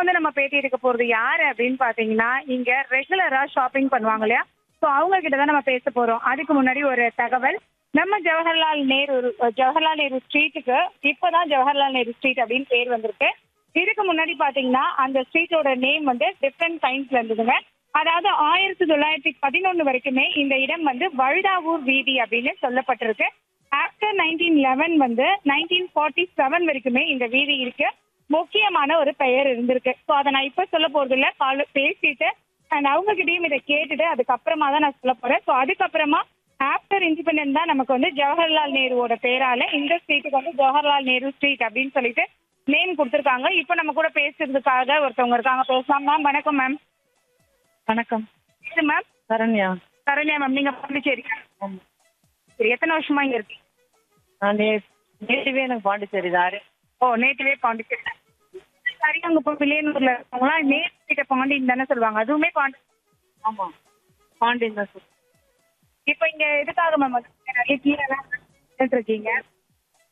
வந்து நம்ம பேட்டி எடுக்க போறது யாரு அப்படின்னு பாத்தீங்கன்னா இங்க ரெகுலரா ஷாப்பிங் பண்ணுவாங்க இல்லையா சோ அவங்க கிட்ட தான் நம்ம பேச போறோம் அதுக்கு முன்னாடி ஒரு தகவல் நம்ம ஜவஹர்லால் நேரு ஜவஹர்லால் நேரு ஸ்ட்ரீட்டுக்கு இப்பதான் ஜவஹர்லால் நேரு ஸ்ட்ரீட் அப்படின்னு பேர் வந்திருக்கு இதுக்கு முன்னாடி பாத்தீங்கன்னா அந்த ஸ்ட்ரீட்டோட நேம் வந்து டிஃப்ரெண்ட் டைம்ஸ்ல இருந்ததுங்க அதாவது ஆயிரத்தி தொள்ளாயிரத்தி பதினொன்னு வரைக்குமே இந்த இடம் வந்து வழுதாவூர் வீதி அப்படின்னு சொல்லப்பட்டிருக்கு ஆஃப்டர் நைன்டீன் லெவன் வந்து நைன்டீன் ஃபார்ட்டி செவன் வரைக்குமே இந்த வீதி இருக்கு முக்கியமான ஒரு பெயர் இருந்திருக்கு ஸோ அதை நான் இப்ப சொல்ல போறது இல்ல கால பேசிட்டு அண்ட் அவங்க கிட்டயும் இதை கேட்டுட்டு அதுக்கப்புறமா தான் நான் சொல்ல போறேன் ஸோ அதுக்கப்புறமா ஆஃப்டர் இண்டிபெண்டன்ட் தான் நமக்கு வந்து ஜவஹர்லால் நேருவோட பேரால இந்த ஸ்ட்ரீட்டுக்கு வந்து ஜவஹர்லால் நேரு ஸ்ட்ரீட் அப்படின்னு சொல்லிட்டு நேம் கொடுத்துருக்காங்க இப்போ நம்ம கூட பேசுறதுக்காக ஒருத்தவங்க இருக்காங்க பேசலாம் மேம் வணக்கம் மேம் வணக்கம் இது மேம் சரண்யா சரண்யா மேம் நீங்க பாண்டிச்சேரி சரி எத்தனை வருஷமா இங்க இருக்கீங்க நான் நே நேட்டிவே எனக்கு பாண்டிச்சேரி தாரு ஓ நேட்டிவே பாண்டிச்சேரி சரி அங்க இப்போ வில்லியனூர்ல இருக்கவங்களாம் நேற்று கிட்ட பாண்டின்னு தானே சொல்லுவாங்க அதுவுமே பாண்டி ஆமாம் பாண்டியன் தான் சார் இப்போ இங்க எதுக்காக மேம் வந்து நிறைய கீழெல்லாம் இருக்கீங்க